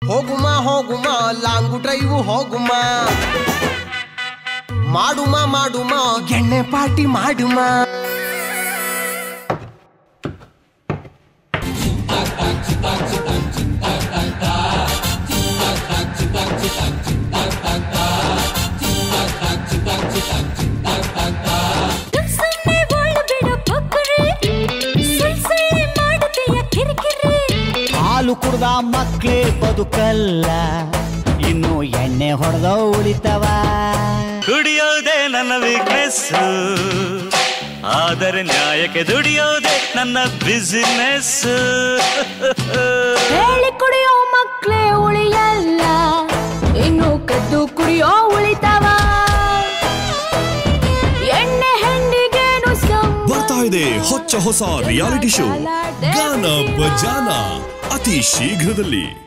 ಹೋಗುಮ ಹೋಗುಮ long drive ಹೋಗುಮ ಮಾಡುಮ ಮಾಡುಮ ಎಣ್ಣೆ party ಮಾಡುಮ ಸುಮ್ನೆ ಬಾಳು ಬಿಡು ಪೊಕ್ಕರೆ ಸುಳ್ ಸುಳ್ಳೆ ಮಾಡುತ್ತೀಯ ಕಿರಿಕಿರಿ ಹಾಲು ಕುಡ್ದ ಮಕ್ಳೇ ಬದುಕಲ್ಲ ಇನ್ನು ಎಣ್ಣೆ ಹೊಡೆದ ಉಳಿತವ ಕುಡಿಯೋದೇ ನನ್ನ ವೀಕ್ನೆಸ್ ಆದರೆ ನ್ಯಾಯಕ್ಕೆ ದುಡಿಯೋದೇ ನನ್ನ ಬಿಸಿನೆಸ್ ಹೇಳಿ ಕುಡಿಯೋ ಮಕ್ಳೇ ಉಳಿಯಲ್ಲ ಇನ್ನು ಕದ್ದು ಕುಡಿಯೋ ಉಳಿತಾವ ಎಣ್ಣೆ ಹೆಂಡಿಗೇನು ಸಂಬಂಧ? ಬರ್ತಾ ಇದೆ ಹೊಚ್ಚ ಹೊಸ ರಿಯಾಲಿಟಿ ಶೋ ಗಾನ ಬಜಾನ ಅತಿ ಶೀಘ್ರದಲ್ಲಿ